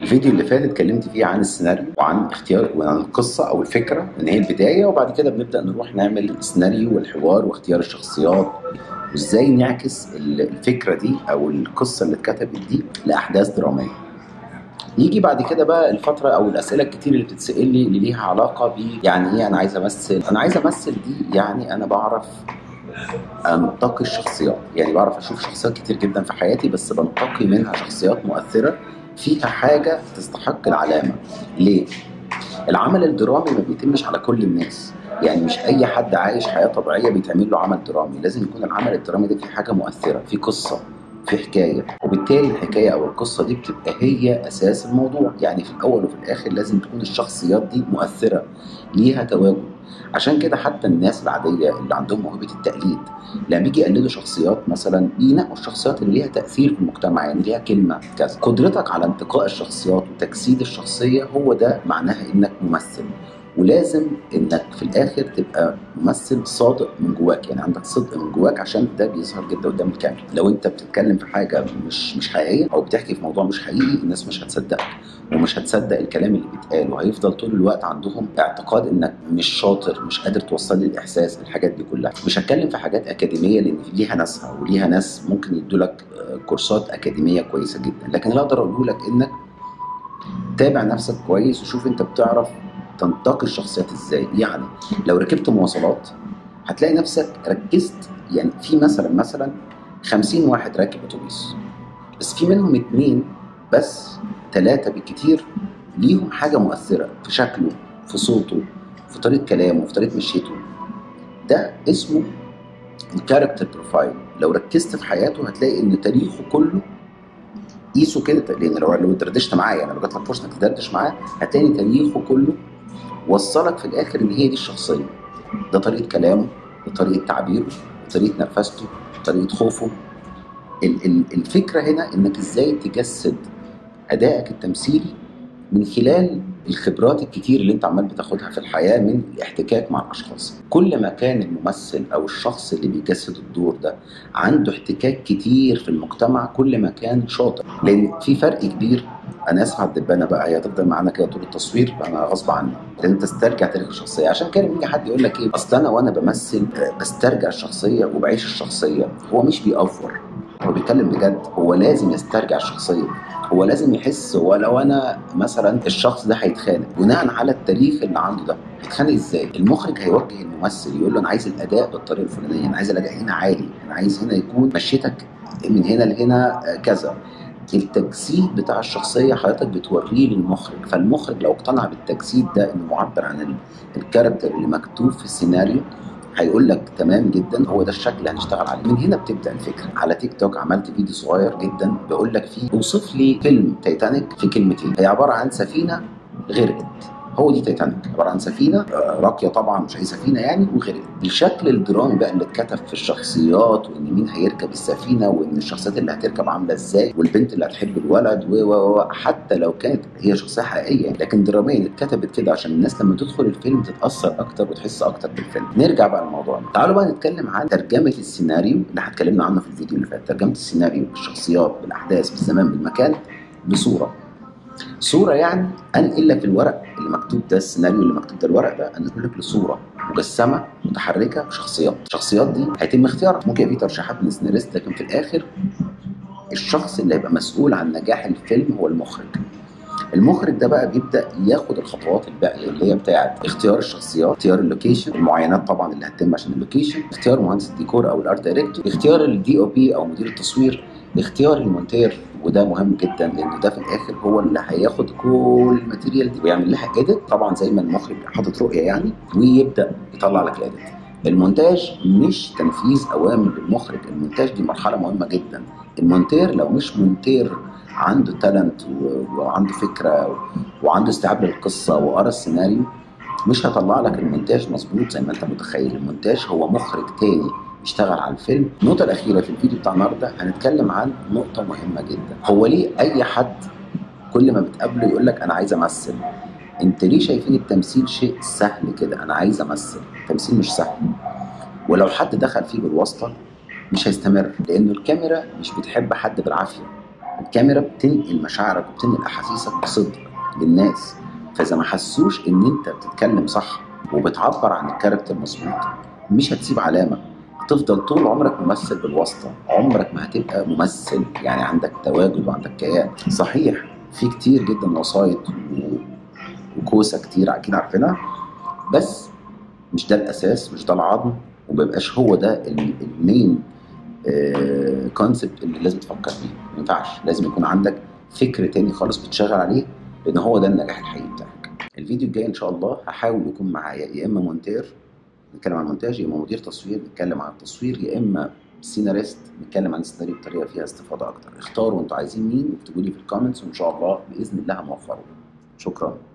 الفيديو اللي فات اتكلمت فيه عن السيناريو وعن اختيار وعن القصه او الفكره ان هي البدايه وبعد كده بنبدا نروح نعمل السيناريو والحوار واختيار الشخصيات وازاي نعكس الفكره دي او القصه اللي اتكتبت دي لاحداث دراميه. يجي بعد كده بقى الفتره او الاسئله الكتير اللي بتتسال لي اللي ليها علاقه ب يعني ايه انا عايز امثل؟ انا عايز امثل دي يعني انا بعرف انتقي الشخصيات يعني بعرف اشوف شخصيات كتير جدا في حياتي بس بنتقي منها شخصيات مؤثره فيها حاجه تستحق العلامه ليه العمل الدرامي ما بيتمش على كل الناس يعني مش اي حد عايش حياه طبيعيه بيتعمل له عمل درامي لازم يكون العمل الدرامي ده فيه حاجه مؤثره فيه قصه في حكايه وبالتالي الحكايه او القصه دي بتبقى هي اساس الموضوع يعني في الاول وفي الاخر لازم تكون الشخصيات دي مؤثره ليها تواجد عشان كده حتى الناس العاديه اللي عندهم موهبه التقليد لما بيجي يقلدوا شخصيات مثلا بينقوا الشخصيات اللي ليها تاثير في المجتمع يعني ليها كلمه كذا قدرتك على انتقاء الشخصيات وتجسيد الشخصيه هو ده معناها انك ممثل ولازم انك في الاخر تبقى ممثل صادق من جواك يعني عندك صدق من جواك عشان ده بيظهر جدا قدام الكاميرا لو انت بتتكلم في حاجه مش مش حقيقيه او بتحكي في موضوع مش حقيقي الناس مش هتصدقك ومش هتصدق الكلام اللي بيتقال وهيفضل طول الوقت عندهم اعتقاد انك مش شاطر مش قادر توصل لي الاحساس الحاجات دي كلها مش هتكلم في حاجات اكاديميه لان ليها ناسها وليها ناس ممكن يدوا لك كورسات اكاديميه كويسه جدا لكن اللي اقدر اقوله لك انك تابع نفسك كويس وشوف انت بتعرف تنتقي الشخصيات ازاي يعني لو ركبت مواصلات هتلاقي نفسك ركزت يعني في مثلا مثلا 50 واحد راكب اتوبيس بس في منهم اتنين بس ثلاثة بالكتير ليهم حاجة مؤثرة في شكله في صوته في طريقة كلامه في طريقة مشيته ده اسمه الكاركتر بروفايل لو ركزت في حياته هتلاقي ان تاريخه كله قيسه كده لان لو لو دردشت معاه يعني لو جات لك فرصه انك تدردش معاه هتلاقي تاريخه كله وصلك في الاخر ان هي دي الشخصيه ده طريقه كلامه وطريقه تعبيره وطريقه نرفزته وطريقه خوفه الفكره هنا انك ازاي تجسد ادائك التمثيلي من خلال الخبرات الكتير اللي انت عمال بتاخدها في الحياه من الاحتكاك مع الاشخاص كل ما كان الممثل او الشخص اللي بيجسد الدور ده عنده احتكاك كتير في المجتمع كل ما كان شاطر لان في فرق كبير انا اسف على الدبانه بقى هي هتفضل معانا كده طول التصوير انا غصب عني لازم تسترجع تاريخ الشخصيه عشان كده يجي حد يقول لك ايه اصل انا وانا بمثل بسترجع الشخصيه وبعيش الشخصيه هو مش بيأفور هو بيتكلم بجد هو لازم يسترجع الشخصيه هو لازم يحس هو لو انا مثلا الشخص ده هيتخانق بناء على التاريخ اللي عنده ده هيتخانق ازاي المخرج هيوجه الممثل يقول له انا عايز الاداء بالطريقه الفلانيه انا عايز الاداء هنا عالي انا عايز هنا يكون مشيتك من هنا لهنا كذا التجسيد بتاع الشخصيه حضرتك بتوريه للمخرج فالمخرج لو اقتنع بالتجسيد ده انه معبر عن الكاركتر اللي مكتوب في السيناريو هيقول لك تمام جدا هو ده الشكل اللي هنشتغل عليه من هنا بتبدا الفكره على تيك توك عملت فيديو صغير جدا بقول لك فيه اوصف لي فيلم تايتانيك في كلمتين هي عباره عن سفينه غرقت هو دي تايتانيك عباره عن سفينه راقيه طبعا مش اي سفينه يعني وغرقت الشكل الدرامي بقى اللي اتكتب في الشخصيات وان مين هيركب السفينه وان الشخصيات اللي هتركب عامله ازاي والبنت اللي هتحب الولد و حتى لو كانت هي شخصيه حقيقيه لكن دراميا اتكتبت كده عشان الناس لما تدخل الفيلم تتاثر اكتر وتحس اكتر بالفيلم نرجع بقى لموضوعنا تعالوا بقى نتكلم عن ترجمه السيناريو اللي اتكلمنا عنه في الفيديو اللي فات ترجمه السيناريو بالشخصيات بالاحداث بالزمان بالمكان بصوره صورة يعني أنقل لك الورق اللي مكتوب ده السيناريو اللي مكتوب ده الورق ده أنقل لك لصورة مجسمة متحركة بشخصيات الشخصيات دي هيتم اختيارها ممكن يبقى في ترشيحات من السيناريست لكن في الآخر الشخص اللي هيبقى مسؤول عن نجاح الفيلم هو المخرج المخرج ده بقى بيبدا ياخد الخطوات الباقيه اللي هي بتاعه اختيار الشخصيات اختيار اللوكيشن المعاينات طبعا اللي هتتم عشان اللوكيشن اختيار مهندس الديكور او الارت دايركتور اختيار الدي او بي او مدير التصوير اختيار المونتير وده مهم جدا لان ده في الاخر هو اللي هياخد كل الماتيريال دي ويعمل لها اديت طبعا زي ما المخرج حاطط رؤيه يعني ويبدا يطلع لك الاديت المونتاج مش تنفيذ اوامر المخرج المونتاج دي مرحله مهمه جدا المونتير لو مش مونتير عنده تالنت وعنده فكره وعنده استيعاب للقصه وقرا السيناريو مش هيطلع لك المونتاج مظبوط زي ما انت متخيل المونتاج هو مخرج تاني اشتغل على الفيلم النقطة الأخيرة في الفيديو بتاع النهاردة هنتكلم عن نقطة مهمة جدا هو ليه أي حد كل ما بتقابله يقول لك أنا عايز أمثل أنت ليه شايفين التمثيل شيء سهل كده أنا عايز أمثل التمثيل مش سهل ولو حد دخل فيه بالواسطة مش هيستمر لأنه الكاميرا مش بتحب حد بالعافية الكاميرا بتنقل مشاعرك وبتنقل احاسيسك بصدق للناس فاذا ما حسوش ان انت بتتكلم صح وبتعبر عن الكاركتر مظبوط مش هتسيب علامه هتفضل طول عمرك ممثل بالواسطه عمرك ما هتبقى ممثل يعني عندك تواجد وعندك كيان صحيح في كتير جدا وسايط و- وكوسه كتير اكيد عارفينها بس مش ده الاساس مش ده العظم ومبيبقاش هو ده ال- المين كونسبت اللي لازم تفكر فيه ما ينفعش لازم يكون عندك فكر تاني خالص بتشتغل عليه لان هو ده النجاح الحقيقي بتاعك الفيديو الجاي ان شاء الله هحاول يكون معايا يا اما مونتير نتكلم عن المونتاج يا اما مدير تصوير نتكلم عن التصوير يا اما سيناريست نتكلم عن السيناريو بطريقه فيها استفاضه اكتر اختاروا انتوا عايزين مين واكتبوا لي في الكومنتس وان شاء الله باذن الله هنوفره شكرا